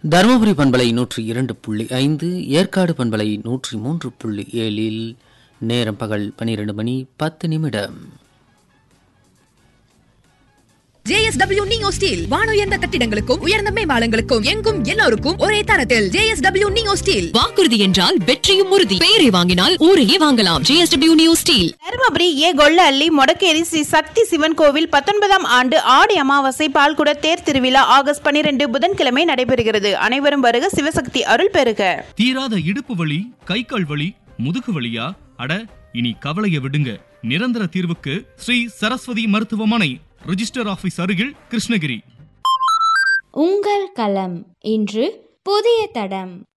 தருமபுரி பண்பலை நூற்றி இரண்டு புள்ளி ஐந்து ஏற்காடு பண்பலை நூற்றி மூன்று புள்ளி ஏழில் நேரம் பகல் பனிரெண்டு மணி பத்து நிமிடம் ஜேஎஸ்டபிள்யூ நியோ ஸ்டீல் வானுயர்ந்த கட்டிடங்களுக்கும் உயர்ந்த மேம்பாலங்களுக்கும் எங்கும் எல்லோருக்கும் ஒரே தரத்தில் ஜேஎஸ்டபிள்யூ நியோ ஸ்டீல் வாக்குறுதி என்றால் வெற்றியும் உறுதி பெயரை வாங்கினால் ஊரையே வாங்கலாம் ஜேஎஸ்டபிள்யூ நியூ ஸ்டீல் தருமபுரி ஏ கொல்லஅள்ளி மொடக்கேரி ஸ்ரீ சக்தி சிவன் கோவில் பத்தொன்பதாம் ஆண்டு ஆடி அமாவாசை பால்குட தேர் திருவிழா ஆகஸ்ட் பனிரெண்டு புதன்கிழமை நடைபெறுகிறது அனைவரும் வருக சிவசக்தி அருள் பெறுக தீராத இடுப்பு வலி கை கால் வலி முதுகு வலியா அட இனி கவலைய விடுங்க நிரந்தர தீர்வுக்கு ஸ்ரீ சரஸ்வதி மருத்துவமனை ரிஜிஸ்டர் ஆபீஸ் அருகில் கிருஷ்ணகிரி உங்கள் களம் இன்று புதிய தடம்